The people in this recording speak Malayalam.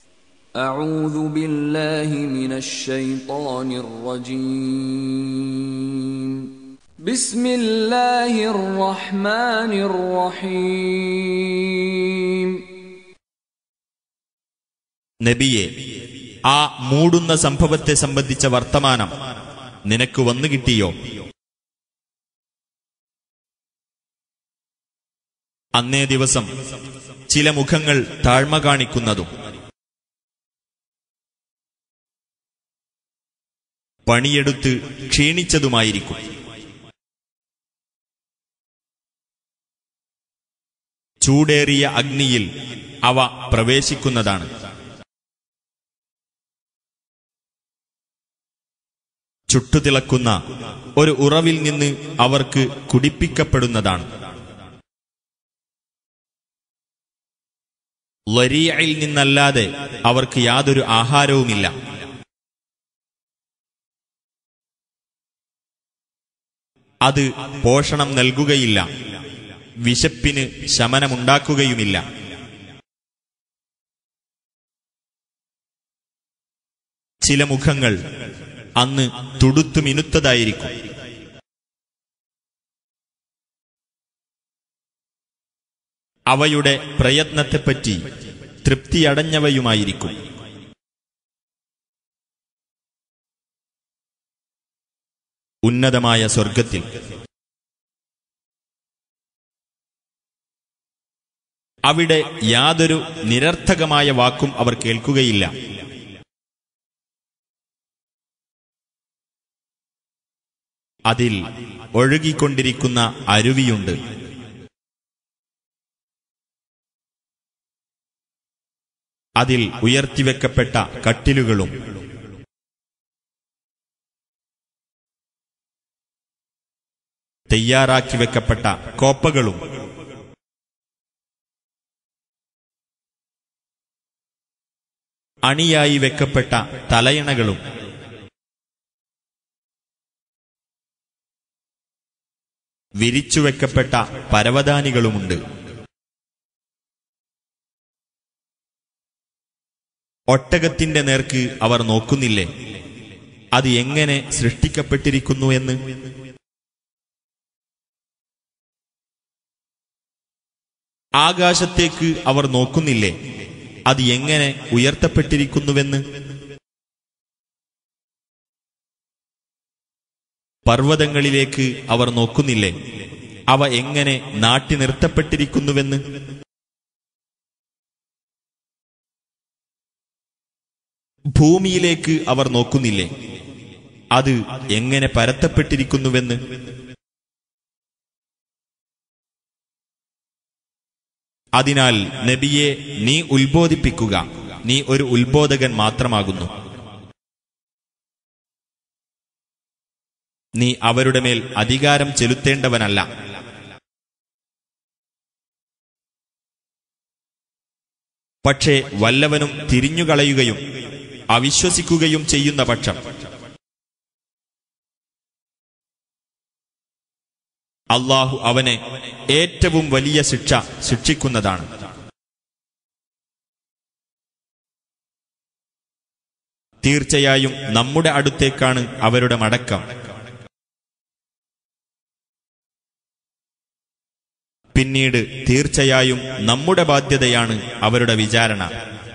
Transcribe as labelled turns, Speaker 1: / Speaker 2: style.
Speaker 1: أعوذ بالله من الشيطان الرجيم بسم الله الرحمن الرحيم
Speaker 2: നബിയെ ആ മൂടുന്ന സംഭവത്തെ സംബന്ധിച്ച വർത്തമാനം നിനക്ക് വന്നു കിട്ടിയോ അന്നേ ദിവസം ചില മുഖങ്ങൾ താഴ്മ കാണിക്കുന്നതും പണിയെടുത്ത് ക്ഷീണിച്ചതുമായിരിക്കും ചൂടേറിയ അഗ്നിയിൽ അവ പ്രവേശിക്കുന്നതാണ് ചുട്ടുതിളക്കുന്ന ഒരു ഉറവിൽ നിന്ന് അവർക്ക് കുടിപ്പിക്കപ്പെടുന്നതാണ് ലരിയയിൽ നിന്നല്ലാതെ അവർക്ക് യാതൊരു ആഹാരവുമില്ല അത് പോഷണം നൽകുകയില്ല വിശപ്പിന് ശമനമുണ്ടാക്കുകയുമില്ല ചില മുഖങ്ങൾ അന്ന് തുടുത്തു മിനുത്തതായിരിക്കും അവയുടെ പ്രയത്നത്തെപ്പറ്റി തൃപ്തിയടഞ്ഞവയുമായിരിക്കും ഉന്നതമായ സ്വർഗത്തിൽ അവിടെ യാതൊരു നിരർത്ഥകമായ വാക്കും അവർ കേൾക്കുകയില്ല അതിൽ ഒഴുകിക്കൊണ്ടിരിക്കുന്ന അരുവിയുണ്ട് അതിൽ ഉയർത്തിവെക്കപ്പെട്ട കട്ടിലുകളും തയ്യാറാക്കി വെക്കപ്പെട്ട കോപ്പകളും അണിയായി വെക്കപ്പെട്ട തലയണകളും വിരിച്ചുവെക്കപ്പെട്ട പരവതാനികളുമുണ്ട് ഒട്ടകത്തിന്റെ നേർക്ക് അവർ നോക്കുന്നില്ലേ അത് എങ്ങനെ സൃഷ്ടിക്കപ്പെട്ടിരിക്കുന്നു എന്ന് ആകാശത്തേക്ക് അവർ നോക്കുന്നില്ലേ അത് എങ്ങനെ ഉയർത്തപ്പെട്ടിരിക്കുന്നുവെന്ന് പർവ്വതങ്ങളിലേക്ക് അവർ നോക്കുന്നില്ലേ അവ എങ്ങനെ നാട്ടി നിർത്തപ്പെട്ടിരിക്കുന്നുവെന്ന് ഭൂമിയിലേക്ക് അവർ നോക്കുന്നില്ലേ അത് എങ്ങനെ പരത്തപ്പെട്ടിരിക്കുന്നുവെന്ന് അതിനാൽ നബിയെ നീ ഉത്ബോധിപ്പിക്കുക നീ ഒരു ഉത്ബോധകൻ മാത്രമാകുന്നു നീ അവരുടെ മേൽ അധികാരം ചെലുത്തേണ്ടവനല്ല പക്ഷേ വല്ലവനും തിരിഞ്ഞുകളയുകയും അവിശ്വസിക്കുകയും ചെയ്യുന്ന പക്ഷം അള്ളാഹു അവനെ ഏറ്റവും വലിയ ശിക്ഷ ശിക്ഷിക്കുന്നതാണ് തീർച്ചയായും നമ്മുടെ അടുത്തേക്കാണ് അവരുടെ മടക്കം പിന്നീട് തീർച്ചയായും നമ്മുടെ ബാധ്യതയാണ് അവരുടെ വിചാരണ